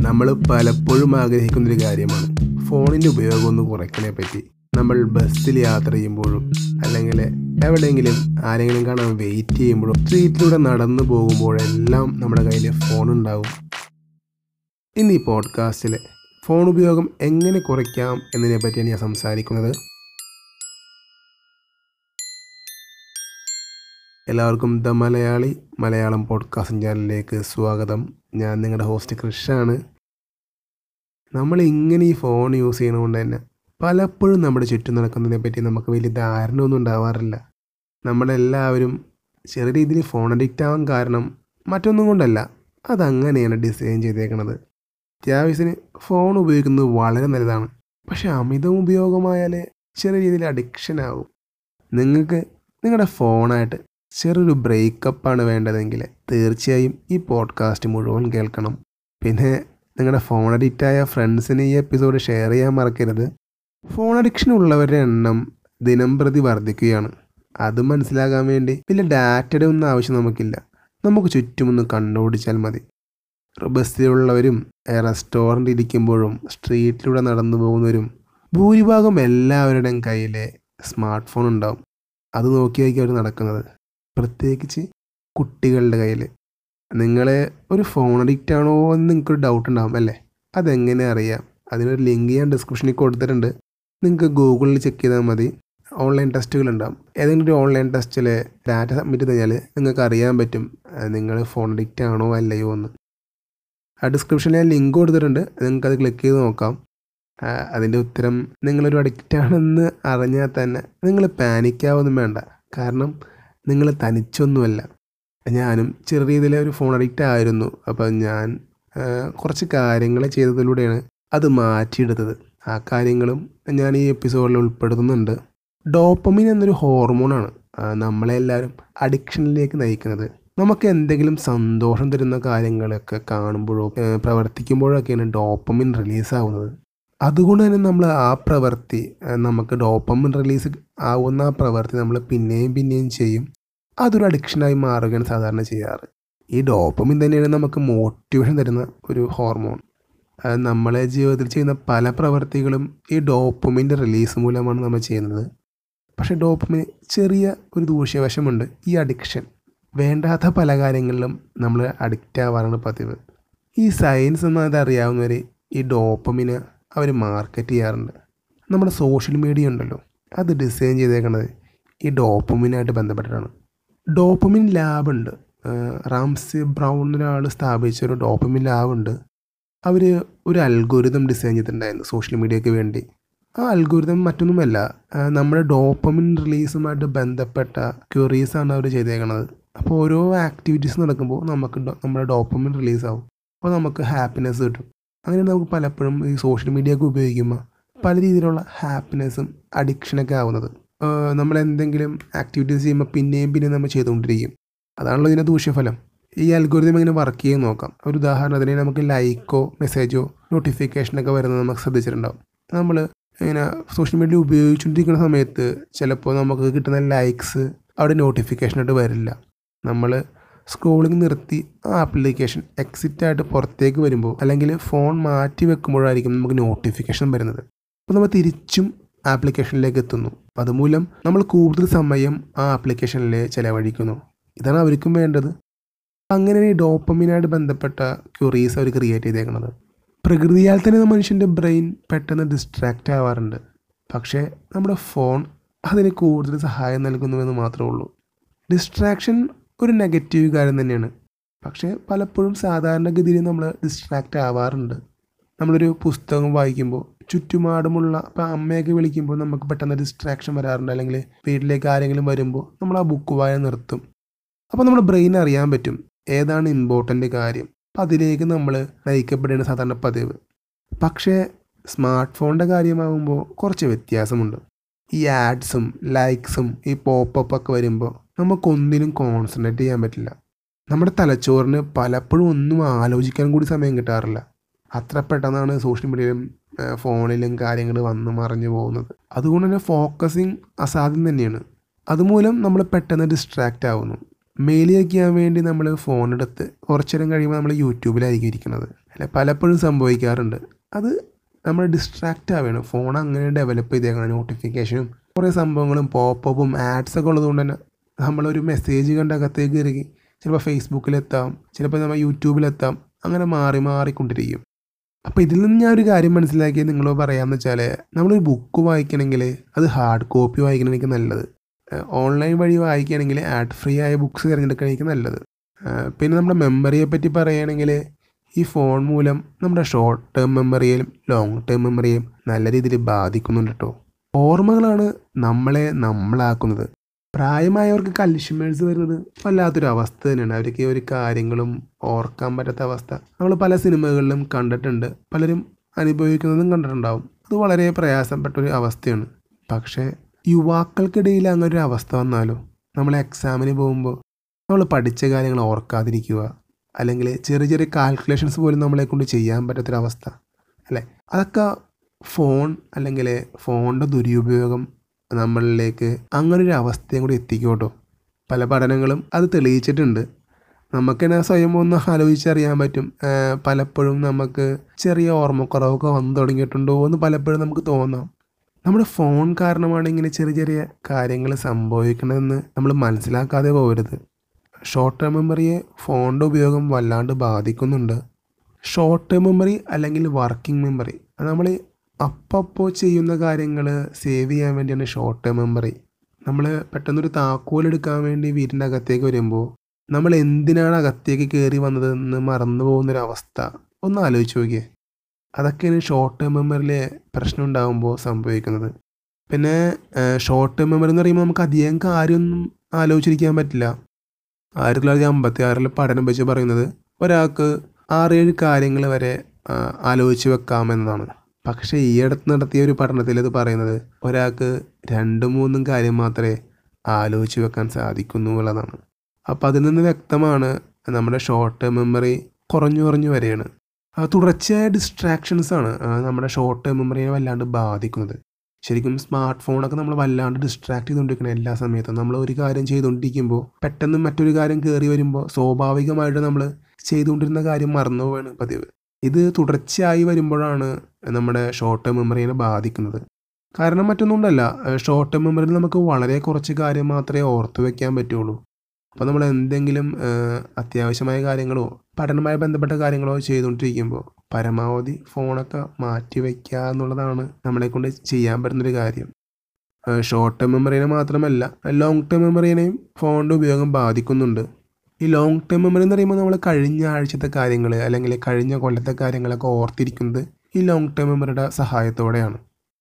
നമ്മൾ പലപ്പോഴും ആഗ്രഹിക്കുന്നൊരു കാര്യമാണ് ഫോണിൻ്റെ ഉപയോഗം ഒന്ന് കുറയ്ക്കണേ പറ്റി നമ്മൾ ബസ്സിൽ യാത്ര ചെയ്യുമ്പോഴും അല്ലെങ്കിൽ എവിടെയെങ്കിലും ആരെങ്കിലും കാണാൻ വെയിറ്റ് ചെയ്യുമ്പോഴും സ്ട്രീറ്റിലൂടെ നടന്നു പോകുമ്പോഴെല്ലാം നമ്മുടെ കയ്യിൽ ഫോൺ ഉണ്ടാവും ഇന്ന് ഈ പോഡ്കാസ്റ്റിൽ ഫോൺ ഉപയോഗം എങ്ങനെ കുറയ്ക്കാം എന്നതിനെ പറ്റിയാണ് ഞാൻ സംസാരിക്കുന്നത് എല്ലാവർക്കും ദ മലയാളി മലയാളം പോഡ്കാസ്റ്റ് ചാനലിലേക്ക് സ്വാഗതം ഞാൻ നിങ്ങളുടെ ഹോസ്റ്റ് കൃഷാണ് നമ്മൾ ഇങ്ങനെ ഈ ഫോൺ യൂസ് ചെയ്യുന്നതുകൊണ്ട് തന്നെ പലപ്പോഴും നമ്മുടെ ചുറ്റും നടക്കുന്നതിനെ പറ്റി നമുക്ക് വലിയ ധാരണ ഒന്നും ഉണ്ടാവാറില്ല നമ്മളെല്ലാവരും ചെറിയ രീതിയിൽ ഫോൺ അഡിക്റ്റ് ആവാൻ കാരണം മറ്റൊന്നും കൊണ്ടല്ല അതങ്ങനെയാണ് ഡിസൈൻ ചെയ്തേക്കുന്നത് അത്യാവശ്യത്തിന് ഫോൺ ഉപയോഗിക്കുന്നത് വളരെ നല്ലതാണ് പക്ഷേ അമിത ഉപയോഗമായാൽ ചെറിയ രീതിയിൽ അഡിക്ഷൻ ആവും നിങ്ങൾക്ക് നിങ്ങളുടെ ഫോണായിട്ട് ചെറിയൊരു ബ്രേക്കപ്പാണ് വേണ്ടതെങ്കിൽ തീർച്ചയായും ഈ പോഡ്കാസ്റ്റ് മുഴുവൻ കേൾക്കണം പിന്നെ നിങ്ങളുടെ ഫോൺ അഡിക്റ്റായ ഫ്രണ്ട്സിന് ഈ എപ്പിസോഡ് ഷെയർ ചെയ്യാൻ മറക്കരുത് ഫോൺ അഡിക്ഷൻ ഉള്ളവരുടെ എണ്ണം ദിനം പ്രതി വർദ്ധിക്കുകയാണ് അത് മനസ്സിലാകാൻ വേണ്ടി വലിയ ഡാറ്റയുടെ ഒന്നും ആവശ്യം നമുക്കില്ല നമുക്ക് ചുറ്റുമൊന്ന് കണ്ടുപിടിച്ചാൽ മതി ബസ്സിലുള്ളവരും റെസ്റ്റോറൻറ്റ് ഇരിക്കുമ്പോഴും സ്ട്രീറ്റിലൂടെ നടന്നു പോകുന്നവരും ഭൂരിഭാഗം എല്ലാവരുടെയും കയ്യിൽ സ്മാർട്ട് ഫോൺ ഉണ്ടാവും അത് നോക്കിയായിരിക്കും അവർ നടക്കുന്നത് പ്രത്യേകിച്ച് കുട്ടികളുടെ കയ്യിൽ നിങ്ങളെ ഒരു ഫോൺ അഡിക്റ്റ് ആണോ എന്ന് നിങ്ങൾക്കൊരു ഡൗട്ട് ഉണ്ടാകും അല്ലേ അതെങ്ങനെ അറിയാം അതിനൊരു ലിങ്ക് ഞാൻ ഡിസ്ക്രിപ്ഷനിൽ കൊടുത്തിട്ടുണ്ട് നിങ്ങൾക്ക് ഗൂഗിളിൽ ചെക്ക് ചെയ്താൽ മതി ഓൺലൈൻ ടെസ്റ്റുകൾ ഉണ്ടാകും ഏതെങ്കിലും ഒരു ഓൺലൈൻ ടെസ്റ്റിൽ ഡാറ്റ സബ്മിറ്റ് ചെയ്ത് കഴിഞ്ഞാൽ നിങ്ങൾക്ക് അറിയാൻ പറ്റും നിങ്ങൾ ഫോൺ അഡിക്റ്റ് ആണോ അല്ലയോ എന്ന് ആ ഡിസ്ക്രിപ്ഷനിൽ ഞാൻ ലിങ്ക് കൊടുത്തിട്ടുണ്ട് നിങ്ങൾക്കത് ക്ലിക്ക് ചെയ്ത് നോക്കാം അതിൻ്റെ ഉത്തരം നിങ്ങളൊരു അഡിക്റ്റ് ആണെന്ന് അറിഞ്ഞാൽ തന്നെ നിങ്ങൾ പാനിക്കാവൊന്നും വേണ്ട കാരണം നിങ്ങൾ തനിച്ചൊന്നുമല്ല ഞാനും ചെറിയ രീതിയിൽ ഒരു ഫോൺ അഡിക്റ്റ് ആയിരുന്നു അപ്പം ഞാൻ കുറച്ച് കാര്യങ്ങൾ ചെയ്തതിലൂടെയാണ് അത് മാറ്റിയെടുത്തത് ആ കാര്യങ്ങളും ഞാൻ ഈ എപ്പിസോഡിൽ ഉൾപ്പെടുത്തുന്നുണ്ട് ഡോപ്പമിൻ എന്നൊരു ഹോർമോണാണ് നമ്മളെല്ലാവരും അഡിക്ഷനിലേക്ക് നയിക്കുന്നത് നമുക്ക് എന്തെങ്കിലും സന്തോഷം തരുന്ന കാര്യങ്ങളൊക്കെ കാണുമ്പോഴോ പ്രവർത്തിക്കുമ്പോഴൊക്കെയാണ് ഡോപ്പമിൻ റിലീസ് ആവുന്നത് അതുകൊണ്ട് തന്നെ നമ്മൾ ആ പ്രവൃത്തി നമുക്ക് ഡോപ്പമിൻ റിലീസ് ആവുന്ന ആ പ്രവൃത്തി നമ്മൾ പിന്നെയും പിന്നെയും ചെയ്യും അതൊരു അഡിക്ഷനായി മാറുകയാണ് സാധാരണ ചെയ്യാറ് ഈ ഡോപ്പമിൻ തന്നെയാണ് നമുക്ക് മോട്ടിവേഷൻ തരുന്ന ഒരു ഹോർമോൺ നമ്മളെ ജീവിതത്തിൽ ചെയ്യുന്ന പല പ്രവൃത്തികളും ഈ ഡോപ്പമിൻ്റെ റിലീസ് മൂലമാണ് നമ്മൾ ചെയ്യുന്നത് പക്ഷേ ഡോപ്പമിന് ചെറിയ ഒരു ദൂഷ്യവശമുണ്ട് ഈ അഡിക്ഷൻ വേണ്ടാത്ത പല കാര്യങ്ങളിലും നമ്മൾ അഡിക്റ്റ് ആവാറാണ് പതിവ് ഈ സയൻസ് ഒന്നും അതറിയാവുന്നവർ ഈ ഡോപ്പമിന് അവർ മാർക്കറ്റ് ചെയ്യാറുണ്ട് നമ്മുടെ സോഷ്യൽ മീഡിയ ഉണ്ടല്ലോ അത് ഡിസൈൻ ചെയ്തേക്കുന്നത് ഈ ഡോപ്പമിനായിട്ട് ബന്ധപ്പെട്ടിട്ടാണ് ഡോപ്പമിൻ ലാബ് ഉണ്ട് റാംസി ബ്രൗൺ ഒരാൾ സ്ഥാപിച്ച ഒരു ഡോപ്പമിൻ ലാബ് ഉണ്ട് അവർ ഒരു അൽഗോരിതം ഡിസൈൻ ചെയ്തിട്ടുണ്ടായിരുന്നു സോഷ്യൽ മീഡിയയ്ക്ക് വേണ്ടി ആ അൽഗോരിതം മറ്റൊന്നുമല്ല നമ്മുടെ ഡോപ്പമിൻ റിലീസുമായിട്ട് ബന്ധപ്പെട്ട ക്യൂറീസാണ് അവർ ചെയ്തേക്കുന്നത് അപ്പോൾ ഓരോ ആക്ടിവിറ്റീസ് നടക്കുമ്പോൾ നമുക്ക് നമ്മുടെ ഡോപ്പമിൻ റിലീസ് ആവും അപ്പോൾ നമുക്ക് ഹാപ്പിനെസ് കിട്ടും അങ്ങനെ നമുക്ക് പലപ്പോഴും ഈ സോഷ്യൽ മീഡിയ ഒക്കെ ഉപയോഗിക്കുമ്പോൾ പല രീതിയിലുള്ള ഹാപ്പിനെസ്സും അഡിക്ഷനൊക്കെ ആവുന്നത് നമ്മൾ എന്തെങ്കിലും ആക്ടിവിറ്റീസ് ചെയ്യുമ്പോൾ പിന്നെയും പിന്നെയും നമ്മൾ ചെയ്തുകൊണ്ടിരിക്കും അതാണല്ലോ ഇതിൻ്റെ ദൂഷ്യഫലം ഈ അൽഗോരിതം എങ്ങനെ വർക്ക് ചെയ്യാൻ നോക്കാം ഒരു ഉദാഹരണത്തിന് നമുക്ക് ലൈക്കോ മെസ്സേജോ നോട്ടിഫിക്കേഷനൊക്കെ വരുന്നത് നമുക്ക് ശ്രദ്ധിച്ചിട്ടുണ്ടാവും നമ്മൾ ഇങ്ങനെ സോഷ്യൽ മീഡിയ ഉപയോഗിച്ചുകൊണ്ടിരിക്കുന്ന സമയത്ത് ചിലപ്പോൾ നമുക്ക് കിട്ടുന്ന ലൈക്സ് അവിടെ നോട്ടിഫിക്കേഷനായിട്ട് വരില്ല നമ്മൾ സ്ക്രോളിങ് നിർത്തി ആ ആപ്ലിക്കേഷൻ എക്സിറ്റ് ആയിട്ട് പുറത്തേക്ക് വരുമ്പോൾ അല്ലെങ്കിൽ ഫോൺ മാറ്റി വെക്കുമ്പോഴായിരിക്കും നമുക്ക് നോട്ടിഫിക്കേഷൻ വരുന്നത് അപ്പോൾ നമ്മൾ തിരിച്ചും ആപ്ലിക്കേഷനിലേക്ക് എത്തുന്നു അതുമൂലം നമ്മൾ കൂടുതൽ സമയം ആ ആപ്ലിക്കേഷനിൽ ചിലവഴിക്കുന്നു ഇതാണ് അവർക്കും വേണ്ടത് അങ്ങനെ ഈ ഡോപ്പമിനായിട്ട് ബന്ധപ്പെട്ട ക്യൂറീസ് അവർ ക്രിയേറ്റ് ചെയ്തേക്കുന്നത് പ്രകൃതിയാൽ തന്നെ മനുഷ്യൻ്റെ ബ്രെയിൻ പെട്ടെന്ന് ഡിസ്ട്രാക്റ്റ് ആവാറുണ്ട് പക്ഷേ നമ്മുടെ ഫോൺ അതിന് കൂടുതൽ സഹായം നൽകുന്നുവെന്ന് മാത്രമേ ഉള്ളൂ ഡിസ്ട്രാക്ഷൻ ഒരു നെഗറ്റീവ് കാര്യം തന്നെയാണ് പക്ഷേ പലപ്പോഴും സാധാരണഗതിയിൽ നമ്മൾ ഡിസ്ട്രാക്റ്റ് ആവാറുണ്ട് നമ്മളൊരു പുസ്തകം വായിക്കുമ്പോൾ ചുറ്റുപാടുമുള്ള ഇപ്പോൾ അമ്മയൊക്കെ വിളിക്കുമ്പോൾ നമുക്ക് പെട്ടെന്ന് ഡിസ്ട്രാക്ഷൻ വരാറുണ്ട് അല്ലെങ്കിൽ വീട്ടിലേക്ക് ആരെങ്കിലും വരുമ്പോൾ നമ്മൾ ആ ബുക്ക് വായന നിർത്തും അപ്പോൾ നമ്മുടെ ബ്രെയിൻ അറിയാൻ പറ്റും ഏതാണ് ഇമ്പോർട്ടൻ്റ് കാര്യം അപ്പം അതിലേക്ക് നമ്മൾ നയിക്കപ്പെടുന്ന സാധാരണ പതിവ് പക്ഷേ സ്മാർട്ട് ഫോണിൻ്റെ കാര്യമാകുമ്പോൾ കുറച്ച് വ്യത്യാസമുണ്ട് ഈ ആഡ്സും ലൈക്സും ഈ പോപ്പപ്പ് ഒക്കെ വരുമ്പോൾ നമുക്കൊന്നിനും കോൺസെൻട്രേറ്റ് ചെയ്യാൻ പറ്റില്ല നമ്മുടെ തലച്ചോറിന് പലപ്പോഴും ഒന്നും ആലോചിക്കാൻ കൂടി സമയം കിട്ടാറില്ല അത്ര പെട്ടെന്നാണ് സോഷ്യൽ മീഡിയയിലും ഫോണിലും കാര്യങ്ങൾ വന്ന് മറിഞ്ഞു പോകുന്നത് അതുകൊണ്ട് തന്നെ ഫോക്കസിങ് അസാധ്യം തന്നെയാണ് അതുമൂലം നമ്മൾ പെട്ടെന്ന് ഡിസ്ട്രാക്റ്റ് ആവുന്നു മെയിൽ ചെയ്യാൻ വേണ്ടി നമ്മൾ ഫോൺ എടുത്ത് കുറച്ചു നേരം കഴിയുമ്പോൾ നമ്മൾ യൂട്യൂബിലായിരിക്കും ഇരിക്കുന്നത് അല്ലെ പലപ്പോഴും സംഭവിക്കാറുണ്ട് അത് നമ്മൾ ഡിസ്ട്രാക്റ്റ് ആവുകയാണ് ഫോൺ അങ്ങനെ ഡെവലപ്പ് ചെയ്തേക്കണം നോട്ടിഫിക്കേഷനും കുറേ സംഭവങ്ങളും പോപ്പപ്പും ആഡ്സൊക്കെ ഉള്ളതുകൊണ്ട് തന്നെ നമ്മളൊരു മെസ്സേജ് കണ്ട് അകത്തേക്ക് കയറി ചിലപ്പോൾ ഫേസ്ബുക്കിലെത്താം ചിലപ്പോൾ നമ്മൾ യൂട്യൂബിലെത്താം അങ്ങനെ മാറി മാറിക്കൊണ്ടിരിക്കും അപ്പോൾ ഇതിൽ നിന്ന് ഞാൻ ഒരു കാര്യം മനസ്സിലാക്കിയത് നിങ്ങളോട് പറയാമെന്ന് വെച്ചാൽ നമ്മളൊരു ബുക്ക് വായിക്കണമെങ്കിൽ അത് ഹാർഡ് കോപ്പി വായിക്കണമെങ്കിൽ നല്ലത് ഓൺലൈൻ വഴി വായിക്കുകയാണെങ്കിൽ ആഡ് ഫ്രീ ആയ ബുക്ക്സ് തിരഞ്ഞെടുക്കുകയാണെങ്കിൽ നല്ലത് പിന്നെ നമ്മുടെ മെമ്മറിയെ പറ്റി പറയുകയാണെങ്കിൽ ഈ ഫോൺ മൂലം നമ്മുടെ ഷോർട്ട് ടേം മെമ്മറിയെയും ലോങ് ടേം മെമ്മറിയെയും നല്ല രീതിയിൽ ബാധിക്കുന്നുണ്ട് കേട്ടോ ഓർമ്മകളാണ് നമ്മളെ നമ്മളാക്കുന്നത് പ്രായമായവർക്ക് കൽഷ്യമേഴ്സ് വരുന്നത് വല്ലാത്തൊരു അവസ്ഥ തന്നെയാണ് അവർക്ക് ഒരു കാര്യങ്ങളും ഓർക്കാൻ പറ്റാത്ത അവസ്ഥ നമ്മൾ പല സിനിമകളിലും കണ്ടിട്ടുണ്ട് പലരും അനുഭവിക്കുന്നതും കണ്ടിട്ടുണ്ടാവും അത് വളരെ പ്രയാസപ്പെട്ട ഒരു അവസ്ഥയാണ് പക്ഷേ യുവാക്കൾക്കിടയിൽ അങ്ങനെ ഒരു അവസ്ഥ വന്നാലോ നമ്മൾ എക്സാമിന് പോകുമ്പോൾ നമ്മൾ പഠിച്ച കാര്യങ്ങൾ ഓർക്കാതിരിക്കുക അല്ലെങ്കിൽ ചെറിയ ചെറിയ കാൽക്കുലേഷൻസ് പോലും നമ്മളെ കൊണ്ട് ചെയ്യാൻ പറ്റാത്തൊരവസ്ഥ അല്ലേ അതൊക്കെ ഫോൺ അല്ലെങ്കിൽ ഫോണിൻ്റെ ദുരുപയോഗം നമ്മളിലേക്ക് അങ്ങനെ ഒരു അവസ്ഥയും കൂടി എത്തിക്കും കേട്ടോ പല പഠനങ്ങളും അത് തെളിയിച്ചിട്ടുണ്ട് നമുക്ക് തന്നെ സ്വയം ഒന്ന് ആലോചിച്ചറിയാൻ പറ്റും പലപ്പോഴും നമുക്ക് ചെറിയ ഓർമ്മക്കുറവൊക്കെ വന്നു തുടങ്ങിയിട്ടുണ്ടോ എന്ന് പലപ്പോഴും നമുക്ക് തോന്നാം നമ്മുടെ ഫോൺ കാരണമാണ് ഇങ്ങനെ ചെറിയ ചെറിയ കാര്യങ്ങൾ സംഭവിക്കണമെന്ന് നമ്മൾ മനസ്സിലാക്കാതെ പോകരുത് ഷോർട്ട് ടേം മെമ്മറിയെ ഫോണിൻ്റെ ഉപയോഗം വല്ലാണ്ട് ബാധിക്കുന്നുണ്ട് ഷോർട്ട് ടേം മെമ്മറി അല്ലെങ്കിൽ വർക്കിംഗ് മെമ്മറി നമ്മൾ അപ്പോൾ ചെയ്യുന്ന കാര്യങ്ങൾ സേവ് ചെയ്യാൻ വേണ്ടിയാണ് ഷോർട്ട് ടേം മെമ്മറി നമ്മൾ പെട്ടെന്നൊരു താക്കോൽ എടുക്കാൻ വേണ്ടി വീടിൻ്റെ അകത്തേക്ക് വരുമ്പോൾ നമ്മൾ എന്തിനാണ് അകത്തേക്ക് കയറി വന്നതെന്ന് മറന്നു പോകുന്നൊരവസ്ഥ ഒന്ന് ആലോചിച്ച് നോക്കിയേ അതൊക്കെയാണ് ഷോർട്ട് ടേം മെമ്മറിയിലെ പ്രശ്നം ഉണ്ടാകുമ്പോൾ സംഭവിക്കുന്നത് പിന്നെ ഷോർട്ട് ടേം മെമ്മറി എന്ന് പറയുമ്പോൾ നമുക്ക് അധികം കാര്യമൊന്നും ആലോചിച്ചിരിക്കാൻ പറ്റില്ല ആയിരത്തി തൊള്ളായിരത്തി അമ്പത്തി ആറിൽ പഠനം വെച്ച് പറയുന്നത് ഒരാൾക്ക് ആറേഴ് കാര്യങ്ങൾ വരെ ആലോചിച്ച് വെക്കാമെന്നതാണ് പക്ഷേ ഈ അടുത്ത് നടത്തിയ ഒരു പഠനത്തിൽ ഇത് പറയുന്നത് ഒരാൾക്ക് രണ്ടും മൂന്നും കാര്യം മാത്രമേ ആലോചിച്ച് വെക്കാൻ സാധിക്കുന്നു എന്നുള്ളതാണ് അപ്പോൾ അതിൽ നിന്ന് വ്യക്തമാണ് നമ്മുടെ ഷോർട്ട് ടേം മെമ്മറി കുറഞ്ഞു കുറഞ്ഞു വരികയാണ് തുടർച്ചയായ ഡിസ്ട്രാക്ഷൻസ് ആണ് നമ്മുടെ ഷോർട്ട് ടേം മെമ്മറിയെ വല്ലാണ്ട് ബാധിക്കുന്നത് ശരിക്കും സ്മാർട്ട് ഫോണൊക്കെ നമ്മൾ വല്ലാണ്ട് ഡിസ്ട്രാക്ട് ചെയ്തുകൊണ്ടിരിക്കണം എല്ലാ സമയത്തും നമ്മൾ ഒരു കാര്യം ചെയ്തുകൊണ്ടിരിക്കുമ്പോൾ പെട്ടെന്ന് മറ്റൊരു കാര്യം കയറി വരുമ്പോൾ സ്വാഭാവികമായിട്ട് നമ്മൾ ചെയ്തുകൊണ്ടിരുന്ന കാര്യം മറന്നു പോവുകയാണ് പതിവ് ഇത് തുടർച്ചയായി വരുമ്പോഴാണ് നമ്മുടെ ഷോർട്ട് ടേം മെമ്മറിയെ ബാധിക്കുന്നത് കാരണം മറ്റൊന്നുകൊണ്ടല്ല ഷോർട്ട് ടേം മെമ്മറിയിൽ നമുക്ക് വളരെ കുറച്ച് കാര്യം മാത്രമേ ഓർത്ത് വയ്ക്കാൻ പറ്റുള്ളൂ അപ്പോൾ നമ്മൾ എന്തെങ്കിലും അത്യാവശ്യമായ കാര്യങ്ങളോ പഠനവുമായി ബന്ധപ്പെട്ട കാര്യങ്ങളോ ചെയ്തുകൊണ്ടിരിക്കുമ്പോൾ പരമാവധി ഫോണൊക്കെ മാറ്റി വയ്ക്കുക എന്നുള്ളതാണ് നമ്മളെ കൊണ്ട് ചെയ്യാൻ പറ്റുന്നൊരു കാര്യം ഷോർട്ട് ടേം മെമ്മറീനെ മാത്രമല്ല ലോങ് ടേം മെമ്മറീനെയും ഫോണിൻ്റെ ഉപയോഗം ബാധിക്കുന്നുണ്ട് ഈ ലോങ് ടേം മെമ്മറി എന്ന് പറയുമ്പോൾ നമ്മൾ കഴിഞ്ഞ ആഴ്ചത്തെ കാര്യങ്ങൾ അല്ലെങ്കിൽ കഴിഞ്ഞ കൊല്ലത്തെ കാര്യങ്ങളൊക്കെ ഓർത്തിരിക്കുന്നത് ഈ ലോങ് ടേം മെമ്മറിയുടെ സഹായത്തോടെയാണ്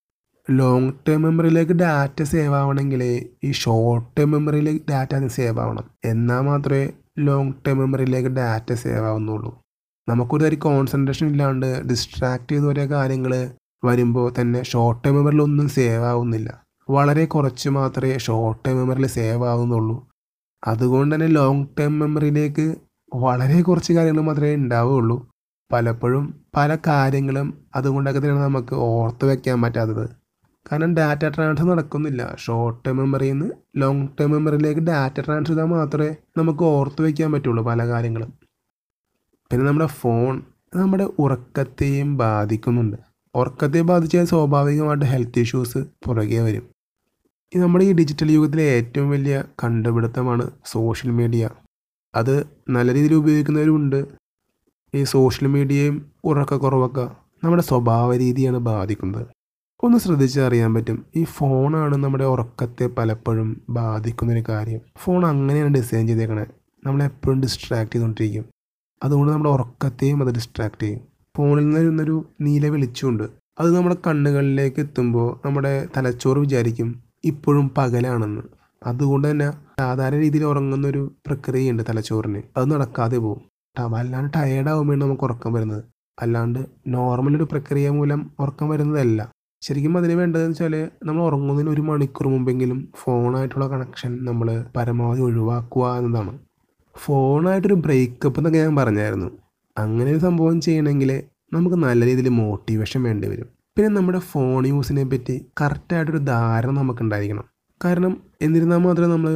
ലോങ് ടേം മെമ്മറിയിലേക്ക് ഡാറ്റ സേവ് ആവണമെങ്കിൽ ഈ ഷോർട്ട് ടേം മെമ്മറിയിലേക്ക് ഡാറ്റ സേവ് ആവണം എന്നാൽ മാത്രമേ ലോങ് ടേം മെമ്മറിയിലേക്ക് ഡാറ്റ സേവ് ആവുന്നുള്ളൂ നമുക്കൊരു തരം കോൺസെൻട്രേഷൻ ഇല്ലാണ്ട് ഡിസ്ട്രാക്ട് ചെയ്ത് ഓരോ കാര്യങ്ങൾ വരുമ്പോൾ തന്നെ ഷോർട്ട് ടേം മെമ്മറിയിൽ ഒന്നും സേവ് ആവുന്നില്ല വളരെ കുറച്ച് മാത്രമേ ഷോർട്ട് ടേം മെമ്മറിയിൽ സേവ് ആവുന്നുള്ളൂ അതുകൊണ്ട് തന്നെ ലോങ് ടേം മെമ്മറിയിലേക്ക് വളരെ കുറച്ച് കാര്യങ്ങൾ മാത്രമേ ഉണ്ടാവുകയുള്ളൂ പലപ്പോഴും പല കാര്യങ്ങളും അതുകൊണ്ടൊക്കെ തന്നെയാണ് നമുക്ക് ഓർത്ത് വയ്ക്കാൻ പറ്റാത്തത് കാരണം ഡാറ്റ ട്രാൻസ്ഫർ നടക്കുന്നില്ല ഷോർട്ട് ടേം മെമ്മറിയിൽ നിന്ന് ലോങ് ടേം മെമ്മറിയിലേക്ക് ഡാറ്റ ട്രാൻസ്ഫർ ചെയ്താൽ മാത്രമേ നമുക്ക് ഓർത്ത് വയ്ക്കാൻ പറ്റുള്ളൂ പല കാര്യങ്ങളും പിന്നെ നമ്മുടെ ഫോൺ നമ്മുടെ ഉറക്കത്തെയും ബാധിക്കുന്നുണ്ട് ഉറക്കത്തെ ബാധിച്ചാൽ സ്വാഭാവികമായിട്ട് ഹെൽത്ത് ഇഷ്യൂസ് പുറകെ വരും ഈ നമ്മുടെ ഈ ഡിജിറ്റൽ യുഗത്തിലെ ഏറ്റവും വലിയ കണ്ടുപിടുത്തമാണ് സോഷ്യൽ മീഡിയ അത് നല്ല രീതിയിൽ ഉപയോഗിക്കുന്നവരുമുണ്ട് ഈ സോഷ്യൽ മീഡിയയും ഉറക്കക്കുറവൊക്കെ നമ്മുടെ സ്വഭാവ രീതിയാണ് ബാധിക്കുന്നത് ഒന്ന് ശ്രദ്ധിച്ചാൽ അറിയാൻ പറ്റും ഈ ഫോണാണ് നമ്മുടെ ഉറക്കത്തെ പലപ്പോഴും ബാധിക്കുന്നൊരു കാര്യം ഫോൺ അങ്ങനെയാണ് ഡിസൈൻ ചെയ്തേക്കണേ നമ്മളെപ്പോഴും ഡിസ്ട്രാക്ട് ചെയ്തുകൊണ്ടിരിക്കും അതുകൊണ്ട് നമ്മുടെ ഉറക്കത്തെയും അത് ഡിസ്ട്രാക്ട് ചെയ്യും ഫോണിൽ നിന്ന് വരുന്നൊരു നീല വെളിച്ചമുണ്ട് അത് നമ്മുടെ കണ്ണുകളിലേക്ക് എത്തുമ്പോൾ നമ്മുടെ തലച്ചോറ് വിചാരിക്കും ഇപ്പോഴും പകലാണെന്ന് അതുകൊണ്ട് തന്നെ സാധാരണ രീതിയിൽ ഉറങ്ങുന്നൊരു പ്രക്രിയയുണ്ട് തലച്ചോറിന് അത് നടക്കാതെ പോകും വല്ലാണ്ട് ടയേർഡാകുമ്പോഴാണ് നമുക്ക് ഉറക്കം വരുന്നത് അല്ലാണ്ട് നോർമൽ ഒരു പ്രക്രിയ മൂലം ഉറക്കം വരുന്നതല്ല ശരിക്കും അതിന് വേണ്ടതെന്ന് വെച്ചാൽ നമ്മൾ ഉറങ്ങുന്നതിന് ഒരു മണിക്കൂർ മുമ്പെങ്കിലും ഫോണായിട്ടുള്ള കണക്ഷൻ നമ്മൾ പരമാവധി ഒഴിവാക്കുക എന്നതാണ് ഫോണായിട്ടൊരു ബ്രേക്കപ്പ് എന്നൊക്കെ ഞാൻ പറഞ്ഞായിരുന്നു അങ്ങനെ ഒരു സംഭവം ചെയ്യണമെങ്കിൽ നമുക്ക് നല്ല രീതിയിൽ മോട്ടിവേഷൻ വേണ്ടി വരും പിന്നെ നമ്മുടെ ഫോൺ യൂസിനെ പറ്റി കറക്റ്റായിട്ടൊരു ധാരണ നമുക്കുണ്ടായിരിക്കണം കാരണം എന്നിരുന്നാൽ മാത്രമേ നമ്മൾ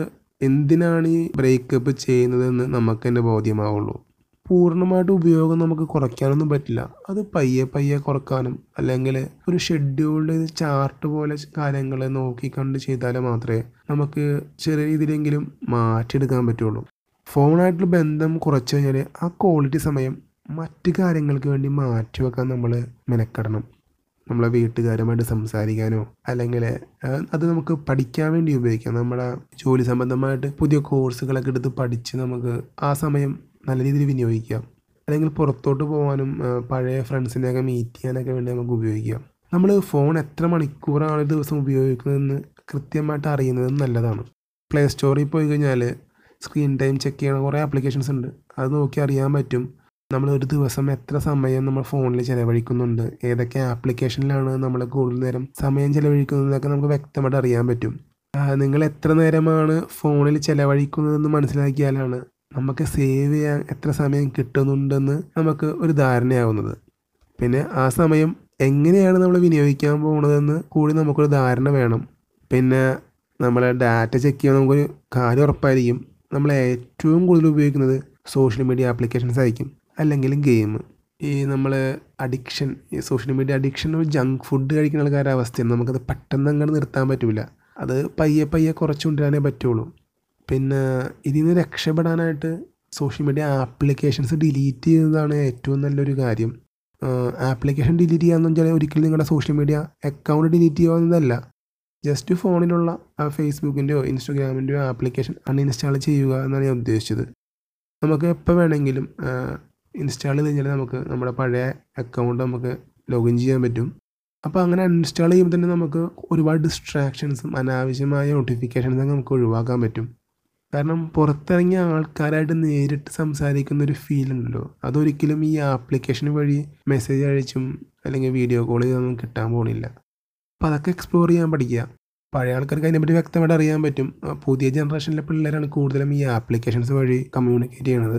എന്തിനാണ് ഈ ബ്രേക്കപ്പ് ചെയ്യുന്നതെന്ന് നമുക്ക് തന്നെ ബോധ്യമാവുള്ളൂ പൂർണ്ണമായിട്ട് ഉപയോഗം നമുക്ക് കുറയ്ക്കാനൊന്നും പറ്റില്ല അത് പയ്യെ പയ്യെ കുറക്കാനും അല്ലെങ്കിൽ ഒരു ഷെഡ്യൂൾഡ് ചാർട്ട് പോലെ കാര്യങ്ങൾ നോക്കിക്കണ്ട് ചെയ്താൽ മാത്രമേ നമുക്ക് ചെറിയ രീതിയിലെങ്കിലും മാറ്റിയെടുക്കാൻ പറ്റുള്ളൂ ഫോണായിട്ടുള്ള ബന്ധം കുറച്ച് കഴിഞ്ഞാൽ ആ ക്വാളിറ്റി സമയം മറ്റ് കാര്യങ്ങൾക്ക് വേണ്ടി മാറ്റി വെക്കാൻ നമ്മൾ മെനക്കെടണം നമ്മളെ വീട്ടുകാരുമായിട്ട് സംസാരിക്കാനോ അല്ലെങ്കിൽ അത് നമുക്ക് പഠിക്കാൻ വേണ്ടി ഉപയോഗിക്കാം നമ്മുടെ ജോലി സംബന്ധമായിട്ട് പുതിയ കോഴ്സുകളൊക്കെ എടുത്ത് പഠിച്ച് നമുക്ക് ആ സമയം നല്ല രീതിയിൽ വിനിയോഗിക്കാം അല്ലെങ്കിൽ പുറത്തോട്ട് പോകാനും ആ, പഴയ ഫ്രണ്ട്സിനെയൊക്കെ മീറ്റ് ചെയ്യാനൊക്കെ വേണ്ടി നമുക്ക് ഉപയോഗിക്കാം നമ്മൾ ഫോൺ എത്ര മണിക്കൂറാണ് ഒരു ദിവസം ഉപയോഗിക്കുന്നതെന്ന് കൃത്യമായിട്ട് അറിയുന്നത് നല്ലതാണ് പ്ലേ സ്റ്റോറിൽ പോയി കഴിഞ്ഞാൽ സ്ക്രീൻ ടൈം ചെക്ക് ചെയ്യണ കുറേ ആപ്ലിക്കേഷൻസ് ഉണ്ട് അത് നോക്കി അറിയാൻ പറ്റും നമ്മൾ ഒരു ദിവസം എത്ര സമയം നമ്മൾ ഫോണിൽ ചിലവഴിക്കുന്നുണ്ട് ഏതൊക്കെ ആപ്ലിക്കേഷനിലാണ് നമ്മൾ കൂടുതൽ നേരം സമയം ചിലവഴിക്കുന്നതൊക്കെ നമുക്ക് വ്യക്തമായിട്ട് അറിയാൻ പറ്റും ആ, നിങ്ങൾ എത്ര നേരമാണ് ഫോണിൽ ചിലവഴിക്കുന്നതെന്ന് മനസ്സിലാക്കിയാലാണ് നമുക്ക് സേവ് ചെയ്യാൻ എത്ര സമയം കിട്ടുന്നുണ്ടെന്ന് നമുക്ക് ഒരു ധാരണയാവുന്നത് പിന്നെ ആ സമയം എങ്ങനെയാണ് നമ്മൾ വിനിയോഗിക്കാൻ പോകുന്നതെന്ന് കൂടി നമുക്കൊരു ധാരണ വേണം പിന്നെ നമ്മളെ ഡാറ്റ ചെക്ക് ചെയ്യാൻ നമുക്കൊരു കാര്യം ഉറപ്പായിരിക്കും നമ്മൾ ഏറ്റവും കൂടുതൽ ഉപയോഗിക്കുന്നത് സോഷ്യൽ മീഡിയ ആപ്ലിക്കേഷൻസ് ആയിരിക്കും അല്ലെങ്കിൽ ഗെയിം ഈ നമ്മൾ അഡിക്ഷൻ ഈ സോഷ്യൽ മീഡിയ അഡിക്ഷൻ ഒരു ജങ്ക് ഫുഡ് കഴിക്കുന്ന ആൾക്കാരുടെ അവസ്ഥയാണ് നമുക്കത് പെട്ടെന്ന് അങ്ങോട്ട് നിർത്താൻ പറ്റില്ല അത് പയ്യെ പയ്യെ കുറച്ച് കൊണ്ടുവരാനേ പറ്റുള്ളൂ പിന്നെ ഇതിൽ നിന്ന് രക്ഷപ്പെടാനായിട്ട് സോഷ്യൽ മീഡിയ ആപ്ലിക്കേഷൻസ് ഡിലീറ്റ് ചെയ്യുന്നതാണ് ഏറ്റവും നല്ലൊരു കാര്യം ആപ്ലിക്കേഷൻ ഡിലീറ്റ് ചെയ്യാന്ന് വെച്ചാൽ ഒരിക്കലും നിങ്ങളുടെ സോഷ്യൽ മീഡിയ അക്കൗണ്ട് ഡിലീറ്റ് ചെയ്യുന്നതല്ല ജസ്റ്റ് ഫോണിലുള്ള ഫേസ്ബുക്കിൻ്റെയോ ഇൻസ്റ്റഗ്രാമിൻ്റെയോ ആപ്ലിക്കേഷൻ അൺഇൻസ്റ്റാൾ ചെയ്യുക എന്നാണ് ഞാൻ ഉദ്ദേശിച്ചത് നമുക്ക് എപ്പോൾ വേണമെങ്കിലും ഇൻസ്റ്റാൾ ചെയ്ത് കഴിഞ്ഞാൽ നമുക്ക് നമ്മുടെ പഴയ അക്കൗണ്ട് നമുക്ക് ലോഗിൻ ചെയ്യാൻ പറ്റും അപ്പോൾ അങ്ങനെ അൺഇൻസ്റ്റാൾ ചെയ്യുമ്പോൾ തന്നെ നമുക്ക് ഒരുപാട് ഡിസ്ട്രാക്ഷൻസും അനാവശ്യമായ നോട്ടിഫിക്കേഷൻസൊക്കെ നമുക്ക് ഒഴിവാക്കാൻ പറ്റും കാരണം പുറത്തിറങ്ങിയ ആൾക്കാരായിട്ട് നേരിട്ട് സംസാരിക്കുന്ന ഒരു ഫീൽ ഉണ്ടല്ലോ അതൊരിക്കലും ഈ ആപ്ലിക്കേഷൻ വഴി മെസ്സേജ് അയച്ചും അല്ലെങ്കിൽ വീഡിയോ കോൾ ചെയ്തൊന്നും കിട്ടാൻ പോണില്ല അപ്പോൾ അതൊക്കെ എക്സ്പ്ലോർ ചെയ്യാൻ പഠിക്കുക പഴയ ആൾക്കാർക്ക് അതിനെപ്പറ്റി വ്യക്തമായിട്ട് അറിയാൻ പറ്റും ആ, പുതിയ ജനറേഷനിലെ പിള്ളേരാണ് കൂടുതലും ഈ ആപ്ലിക്കേഷൻസ് വഴി കമ്മ്യൂണിക്കേറ്റ് ചെയ്യണത്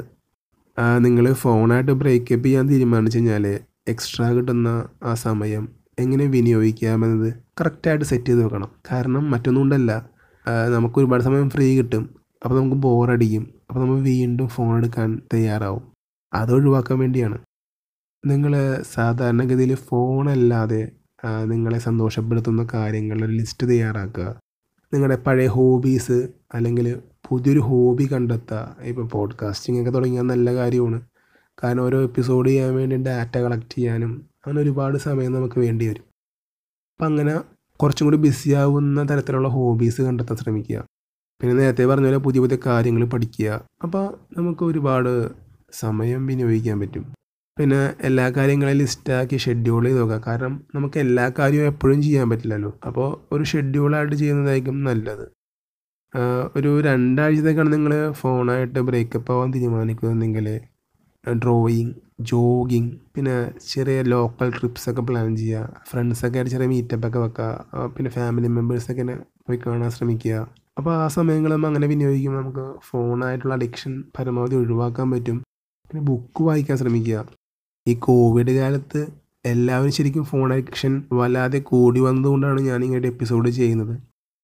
നിങ്ങൾ ഫോണായിട്ട് ബ്രേക്കപ്പ് ചെയ്യാൻ തീരുമാനിച്ചു കഴിഞ്ഞാൽ എക്സ്ട്രാ കിട്ടുന്ന ആ സമയം എങ്ങനെ വിനിയോഗിക്കാമെന്നത് കറക്റ്റായിട്ട് സെറ്റ് ചെയ്ത് വെക്കണം കാരണം മറ്റൊന്നും കൊണ്ടല്ല ആ, നമുക്ക് ഒരുപാട് സമയം ഫ്രീ കിട്ടും അപ്പോൾ നമുക്ക് ബോറടിക്കും അപ്പോൾ നമ്മൾ വീണ്ടും ഫോൺ എടുക്കാൻ തയ്യാറാവും അത് ഒഴിവാക്കാൻ വേണ്ടിയാണ് നിങ്ങൾ സാധാരണഗതിയിൽ ഫോണല്ലാതെ ആ, നിങ്ങളെ സന്തോഷപ്പെടുത്തുന്ന കാര്യങ്ങളുടെ ഒരു ലിസ്റ്റ് തയ്യാറാക്കുക നിങ്ങളുടെ പഴയ ഹോബീസ് അല്ലെങ്കിൽ പുതിയൊരു ഹോബി കണ്ടെത്തുക ഇപ്പോൾ പോഡ്കാസ്റ്റിംഗ് ഒക്കെ തുടങ്ങിയാൽ നല്ല കാര്യമാണ് കാരണം ഓരോ എപ്പിസോഡ് ചെയ്യാൻ വേണ്ടി ഡാറ്റ കളക്ട് ചെയ്യാനും അങ്ങനെ ഒരുപാട് സമയം നമുക്ക് വേണ്ടി വരും അപ്പം അങ്ങനെ കുറച്ചും കൂടി ബിസി ആവുന്ന തരത്തിലുള്ള ഹോബീസ് കണ്ടെത്താൻ ശ്രമിക്കുക പിന്നെ നേരത്തെ പറഞ്ഞ പോലെ പുതിയ പുതിയ കാര്യങ്ങൾ പഠിക്കുക അപ്പോൾ നമുക്ക് ഒരുപാട് സമയം വിനിയോഗിക്കാൻ പറ്റും പിന്നെ എല്ലാ കാര്യങ്ങളും ലിസ്റ്റാക്കി ഷെഡ്യൂൾ ചെയ്ത് നോക്കുക കാരണം നമുക്ക് എല്ലാ കാര്യവും എപ്പോഴും ചെയ്യാൻ പറ്റില്ലല്ലോ അപ്പോൾ ഒരു ഷെഡ്യൂളായിട്ട് ചെയ്യുന്നതായിരിക്കും നല്ലത് ആഹ് ഒരു രണ്ടാഴ്ചത്തേക്കാണ് നിങ്ങൾ ഫോണായിട്ട് ബ്രേക്കപ്പ് ആവാൻ തീരുമാനിക്കുന്നെങ്കിൽ ഡ്രോയിങ് ജോഗിങ് പിന്നെ ചെറിയ ലോക്കൽ ട്രിപ്സ് ഒക്കെ പ്ലാൻ ചെയ്യുക ഫ്രണ്ട്സൊക്കെ ആയിട്ട് ചെറിയ മീറ്റപ്പ് ഒക്കെ വെക്കുക ആ, പിന്നെ ഫാമിലി മെമ്പേഴ്സൊക്കെ ഇങ്ങനെ പോയി കാണാൻ ശ്രമിക്കുക അപ്പോൾ ആ സമയങ്ങൾ നമ്മൾ അങ്ങനെ വിനിയോഗിക്കുമ്പോൾ നമുക്ക് ഫോണായിട്ടുള്ള അഡിക്ഷൻ പരമാവധി ഒഴിവാക്കാൻ പറ്റും പിന്നെ ബുക്ക് വായിക്കാൻ ശ്രമിക്കുക ഈ കോവിഡ് കാലത്ത് എല്ലാവരും ശരിക്കും ഫോൺ അഡിക്ഷൻ വല്ലാതെ കൂടി വന്നതുകൊണ്ടാണ് ഞാൻ ഇങ്ങനെ എപ്പിസോഡ് ചെയ്യുന്നത്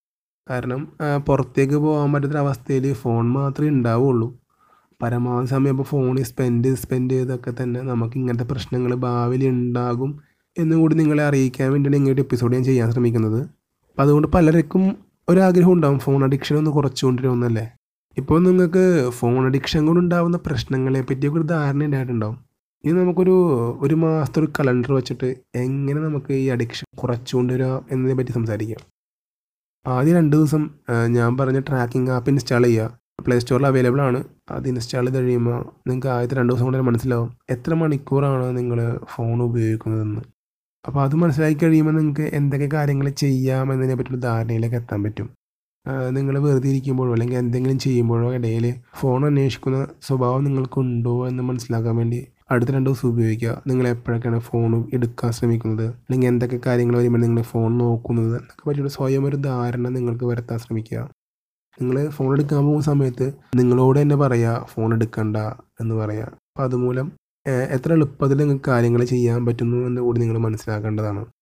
കാരണം ആ, പുറത്തേക്ക് പോകാൻ പറ്റാത്തൊരവസ്ഥയിൽ ഫോൺ മാത്രമേ ഉണ്ടാവുള്ളൂ പരമാവധി സമയം ഇപ്പോൾ ഫോണിൽ സ്പെൻഡ് സ്പെൻഡ് ചെയ്തൊക്കെ തന്നെ നമുക്ക് ഇങ്ങനത്തെ പ്രശ്നങ്ങൾ ഭാവിയിൽ ഉണ്ടാകും എന്നുകൂടി നിങ്ങളെ അറിയിക്കാൻ വേണ്ടിയാണ് ഇങ്ങനത്തെ എപ്പിസോഡ് ഞാൻ ചെയ്യാൻ ശ്രമിക്കുന്നത് അപ്പോൾ അതുകൊണ്ട് പലർക്കും ഒരാഗ്രഹം ഉണ്ടാവും ഫോൺ അഡിക്ഷൻ ഒന്ന് കുറച്ചുകൊണ്ടിരുന്നല്ലേ ഇപ്പോൾ നിങ്ങൾക്ക് ഫോൺ അഡിക്ഷൻ കൊണ്ട് ഉണ്ടാകുന്ന പ്രശ്നങ്ങളെ പറ്റിയൊക്കെ ഒരു ധാരണ ഉണ്ടായിട്ടുണ്ടാവും ഇനി നമുക്കൊരു ഒരു മാസത്തെ ഒരു കലണ്ടർ വെച്ചിട്ട് എങ്ങനെ നമുക്ക് ഈ അഡിക്ഷൻ കുറച്ചുകൊണ്ടുവരാം എന്നതിനെ പറ്റി സംസാരിക്കാം ആദ്യം രണ്ട് ദിവസം ആ, ഞാൻ പറഞ്ഞ ട്രാക്കിംഗ് ആപ്പ് ഇൻസ്റ്റാൾ ചെയ്യുക പ്ലേ സ്റ്റോറിൽ അവൈലബിൾ ആണ് അത് ഇൻസ്റ്റാൾ ചെയ്ത് കഴിയുമ്പോൾ നിങ്ങൾക്ക് ആദ്യത്തെ രണ്ട് ദിവസം കൊണ്ട് തന്നെ മനസ്സിലാവും എത്ര മണിക്കൂറാണ് നിങ്ങൾ ഫോൺ ഉപയോഗിക്കുന്നതെന്ന് അപ്പോൾ അത് മനസ്സിലാക്കി കഴിയുമ്പോൾ നിങ്ങൾക്ക് എന്തൊക്കെ കാര്യങ്ങൾ ചെയ്യാമെന്നതിനെ പറ്റിയൊരു ധാരണയിലേക്ക് എത്താൻ പറ്റും നിങ്ങൾ വെറുതെ ഇരിക്കുമ്പോഴോ അല്ലെങ്കിൽ എന്തെങ്കിലും ചെയ്യുമ്പോഴോ ഇടയിൽ ഫോൺ അന്വേഷിക്കുന്ന സ്വഭാവം നിങ്ങൾക്കുണ്ടോ എന്ന് മനസ്സിലാക്കാൻ വേണ്ടി അടുത്ത രണ്ട് ദിവസം ഉപയോഗിക്കുക നിങ്ങൾ എപ്പോഴൊക്കെയാണ് ഫോൺ എടുക്കാൻ ശ്രമിക്കുന്നത് അല്ലെങ്കിൽ എന്തൊക്കെ കാര്യങ്ങൾ വരുമ്പോൾ നിങ്ങൾ ഫോൺ നോക്കുന്നത് എന്നൊക്കെ പറ്റിയൊരു സ്വയം ഒരു ധാരണ നിങ്ങൾക്ക് വരുത്താൻ ശ്രമിക്കുക നിങ്ങൾ ഫോൺ എടുക്കാൻ പോകുന്ന സമയത്ത് നിങ്ങളോട് തന്നെ പറയുക ഫോൺ എടുക്കണ്ട എന്ന് പറയുക അപ്പോൾ അതുമൂലം ഏഹ്, എത്ര എളുപ്പത്തിൽ നിങ്ങൾക്ക് കാര്യങ്ങൾ ചെയ്യാൻ പറ്റുന്നു എന്ന് കൂടി നിങ്ങൾ മനസ്സിലാക്കേണ്ടതാണ്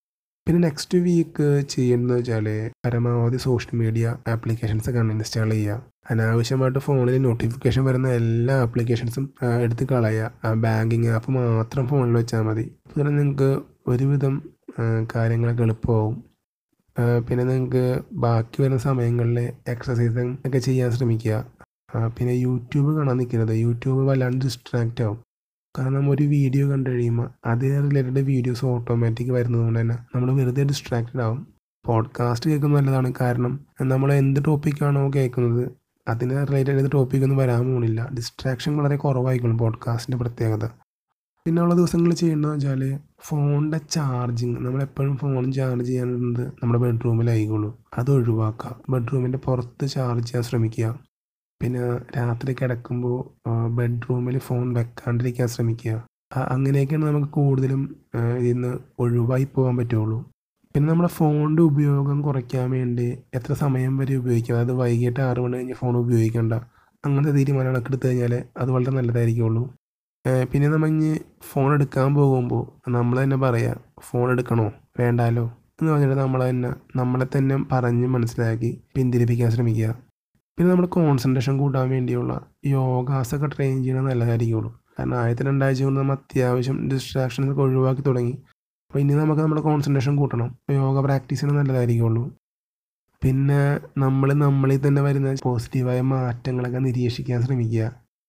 പിന്നെ നെക്സ്റ്റ് വീക്ക് ചെയ്യേണ്ടതെന്ന് വെച്ചാൽ പരമാവധി സോഷ്യൽ മീഡിയ ആപ്ലിക്കേഷൻസ് ഒക്കെ ഇൻസ്റ്റാൾ ചെയ്യുക അനാവശ്യമായിട്ട് ഫോണിൽ നോട്ടിഫിക്കേഷൻ വരുന്ന എല്ലാ ആപ്ലിക്കേഷൻസും എടുത്ത് കളയുക ബാങ്കിങ് ആപ്പ് മാത്രം ഫോണിൽ വെച്ചാൽ മതി അതുപോലെ നിങ്ങൾക്ക് ഒരുവിധം കാര്യങ്ങളൊക്കെ എളുപ്പമാവും പിന്നെ നിങ്ങൾക്ക് ബാക്കി വരുന്ന സമയങ്ങളിൽ എക്സസൈസും ഒക്കെ ചെയ്യാൻ ശ്രമിക്കുക പിന്നെ യൂട്യൂബ് കാണാൻ നിൽക്കരുത് യൂട്യൂബ് വല്ലാണ്ട് ഡിസ്ട്രാക്റ്റ് ആവും കാരണം ഒരു വീഡിയോ കണ്ടു കഴിയുമ്പോൾ അതേ റിലേറ്റഡ് വീഡിയോസ് ഓട്ടോമാറ്റിക് വരുന്നത് കൊണ്ട് തന്നെ നമ്മൾ വെറുതെ ഡിസ്ട്രാക്റ്റഡ് ആവും പോഡ്കാസ്റ്റ് കേൾക്കുന്നത് നല്ലതാണ് കാരണം നമ്മൾ എന്ത് ടോപ്പിക്കാണോ കേൾക്കുന്നത് അതിന് റിലേറ്റഡ് ചെയ്ത ടോപ്പിക്കൊന്നും വരാൻ പോകുന്നില്ല ഡിസ്ട്രാക്ഷൻ വളരെ കുറവായിരിക്കും പോഡ്കാസ്റ്റിൻ്റെ പ്രത്യേകത പിന്നെ ഉള്ള ദിവസങ്ങളിൽ ചെയ്യേണ്ടതെന്ന് വെച്ചാൽ ഫോണിൻ്റെ ചാർജിങ് നമ്മളെപ്പോഴും ഫോൺ ചാർജ് ചെയ്യാനുള്ളത് നമ്മുടെ ബെഡ്റൂമിലായിക്കോളൂ അത് ഒഴിവാക്കുക ബെഡ്റൂമിൻ്റെ പുറത്ത് ചാർജ് ചെയ്യാൻ ശ്രമിക്കുക പിന്നെ രാത്രി കിടക്കുമ്പോൾ ബെഡ്റൂമിൽ ഫോൺ വെക്കാണ്ടിരിക്കാൻ ശ്രമിക്കുക അങ്ങനെയൊക്കെയാണ് നമുക്ക് കൂടുതലും ഇതിൽ നിന്ന് ഒഴിവായി പോകാൻ പറ്റുള്ളൂ പിന്നെ നമ്മുടെ ഫോണിൻ്റെ ഉപയോഗം കുറയ്ക്കാൻ വേണ്ടി എത്ര സമയം വരെ ഉപയോഗിക്കാം അതായത് വൈകിട്ട് ആറ് മണി കഴിഞ്ഞ് ഫോൺ ഉപയോഗിക്കേണ്ട അങ്ങനത്തെ തീരുമാനങ്ങളൊക്കെ എടുത്തു കഴിഞ്ഞാൽ അത് വളരെ നല്ലതായിരിക്കുള്ളൂ പിന്നെ നമ്മൾ ഇനി ഫോൺ എടുക്കാൻ പോകുമ്പോൾ നമ്മൾ തന്നെ പറയുക ഫോൺ എടുക്കണോ വേണ്ടാലോ എന്ന് പറഞ്ഞിട്ട് നമ്മൾ തന്നെ നമ്മളെ തന്നെ പറഞ്ഞ് മനസ്സിലാക്കി പിന്തിരിപ്പിക്കാൻ ശ്രമിക്കുക പിന്നെ നമ്മൾ കോൺസെൻട്രേഷൻ കൂട്ടാൻ വേണ്ടിയുള്ള യോഗാസൊക്കെ ട്രെയിൻ ചെയ്യണത് നല്ലതായിരിക്കുള്ളൂ കാരണം ആദ്യത്തെ രണ്ടാഴ്ച കൊണ്ട് നമ്മൾ അത്യാവശ്യം ഡിസ്ട്രാക്ഷൻസ് ഒക്കെ ഒഴിവാക്കി തുടങ്ങി അപ്പോൾ ഇനി നമുക്ക് നമ്മുടെ കോൺസെൻട്രേഷൻ കൂട്ടണം യോഗ പ്രാക്ടീസ് ചെയ്യണത് നല്ലതായിരിക്കുള്ളൂ പിന്നെ നമ്മൾ നമ്മളിൽ തന്നെ വരുന്ന പോസിറ്റീവായ മാറ്റങ്ങളൊക്കെ നിരീക്ഷിക്കാൻ ശ്രമിക്കുക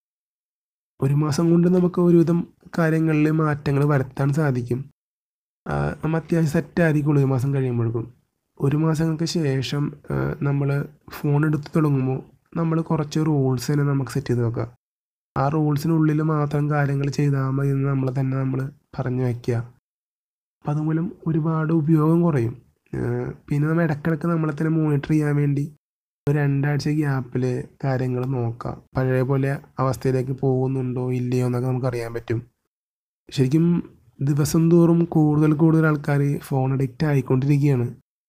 ഒരു മാസം കൊണ്ട് നമുക്ക് ഒരുവിധം കാര്യങ്ങളിൽ മാറ്റങ്ങൾ വരുത്താൻ സാധിക്കും നമ്മൾ അത്യാവശ്യം സെറ്റായിരിക്കുള്ളൂ ഒരു മാസം കഴിയുമ്പോഴേക്കും ഒരു മാസങ്ങൾക്ക് ശേഷം നമ്മൾ ഫോൺ എടുത്ത് തുടങ്ങുമ്പോൾ നമ്മൾ കുറച്ച് റൂൾസ് തന്നെ നമുക്ക് സെറ്റ് ചെയ്ത് വെക്കുക ആ റൂൾസിനുള്ളിൽ മാത്രം കാര്യങ്ങൾ ചെയ്താൽ മതി എന്ന് നമ്മൾ തന്നെ നമ്മൾ പറഞ്ഞു വയ്ക്കുക അപ്പം അതുമൂലം ഒരുപാട് ഉപയോഗം കുറയും പിന്നെ നമ്മൾ ഇടയ്ക്കിടയ്ക്ക് നമ്മളെ തന്നെ മോണിറ്റർ ചെയ്യാൻ വേണ്ടി ഒരു രണ്ടാഴ്ച ഗ്യാപ്പിൽ കാര്യങ്ങൾ നോക്കാം പഴയ പോലെ അവസ്ഥയിലേക്ക് പോകുന്നുണ്ടോ ഇല്ലയോ എന്നൊക്കെ നമുക്ക് അറിയാൻ പറ്റും ശരിക്കും ദിവസം തോറും കൂടുതൽ കൂടുതൽ ആൾക്കാർ ഫോൺ അഡിക്റ്റ് ആയിക്കൊണ്ടിരിക്കുകയാണ്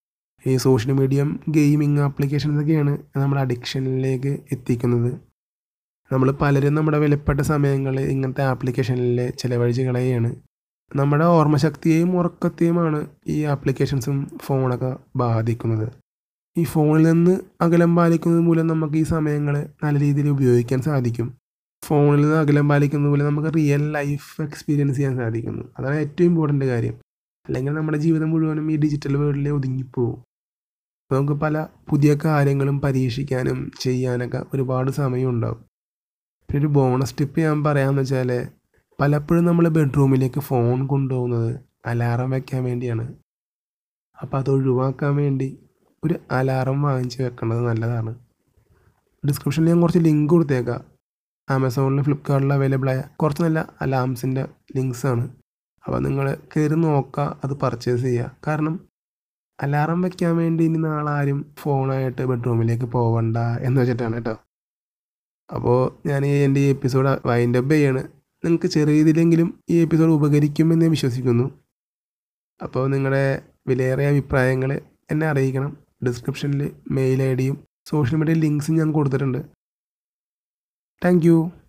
ഈ സോഷ്യൽ മീഡിയ ഗെയിമിങ് ആപ്ലിക്കേഷൻസൊക്കെയാണ് നമ്മുടെ അഡിക്ഷനിലേക്ക് എത്തിക്കുന്നത് നമ്മൾ പലരും നമ്മുടെ വിലപ്പെട്ട സമയങ്ങൾ ഇങ്ങനത്തെ ആപ്ലിക്കേഷനിൽ ചിലവഴിച്ച് കളയുകയാണ് നമ്മുടെ ഓർമ്മശക്തിയെയും ഉറക്കത്തെയുമാണ് ഈ ആപ്ലിക്കേഷൻസും ഫോണൊക്കെ ബാധിക്കുന്നത് ഈ ഫോണിൽ നിന്ന് അകലം പാലിക്കുന്നത് മൂലം നമുക്ക് ഈ സമയങ്ങൾ നല്ല രീതിയിൽ ഉപയോഗിക്കാൻ സാധിക്കും ഫോണിൽ നിന്ന് അകലം പാലിക്കുന്നത് മൂലം നമുക്ക് റിയൽ ലൈഫ് എക്സ്പീരിയൻസ് ചെയ്യാൻ സാധിക്കുന്നു അതാണ് ഏറ്റവും ഇമ്പോർട്ടൻ്റ് കാര്യം അല്ലെങ്കിൽ നമ്മുടെ ജീവിതം മുഴുവനും ഈ ഡിജിറ്റൽ വേൾഡിലെ ഒതുങ്ങിപ്പോവും നമുക്ക് പല പുതിയ കാര്യങ്ങളും പരീക്ഷിക്കാനും ചെയ്യാനൊക്കെ ഒരുപാട് സമയം ഉണ്ടാവും പിന്നെ ഒരു ബോണസ് ടിപ്പ് ഞാൻ പറയാമെന്ന് വെച്ചാൽ പലപ്പോഴും നമ്മൾ ബെഡ്റൂമിലേക്ക് ഫോൺ കൊണ്ടുപോകുന്നത് അലാറം വയ്ക്കാൻ വേണ്ടിയാണ് അപ്പോൾ അത് ഒഴിവാക്കാൻ വേണ്ടി ഒരു അലാറം വാങ്ങിച്ച് വെക്കേണ്ടത് നല്ലതാണ് ഡിസ്ക്രിപ്ഷനിൽ ഞാൻ കുറച്ച് ലിങ്ക് കൊടുത്തേക്കാം ആമസോണിൽ ഫ്ലിപ്കാർട്ടിൽ അവൈലബിൾ ആയ കുറച്ച് നല്ല അലാംസിൻ്റെ ലിങ്ക്സ് ആണ് അപ്പോൾ നിങ്ങൾ കയറി നോക്കുക അത് പർച്ചേസ് ചെയ്യുക കാരണം അലാറം വെക്കാൻ വേണ്ടി ഇനി നാളെ ആരും ഫോണായിട്ട് ബെഡ്റൂമിലേക്ക് പോവണ്ട എന്ന് വെച്ചിട്ടാണ് കേട്ടോ അപ്പോൾ ഞാൻ ഈ എൻ്റെ ഈ എപ്പിസോഡ് വൈൻഡ് അപ്പ് ചെയ്യാണ് നിങ്ങൾക്ക് ചെറിയ രീതിയിലെങ്കിലും ഈ എപ്പിസോഡ് ഉപകരിക്കുമെന്ന് ഞാൻ വിശ്വസിക്കുന്നു അപ്പോൾ നിങ്ങളുടെ വിലയേറിയ അഭിപ്രായങ്ങൾ എന്നെ അറിയിക്കണം ഡിസ്ക്രിപ്ഷനിൽ മെയിൽ ഐ ഡിയും സോഷ്യൽ മീഡിയ ലിങ്ക്സും ഞാൻ കൊടുത്തിട്ടുണ്ട് താങ്ക്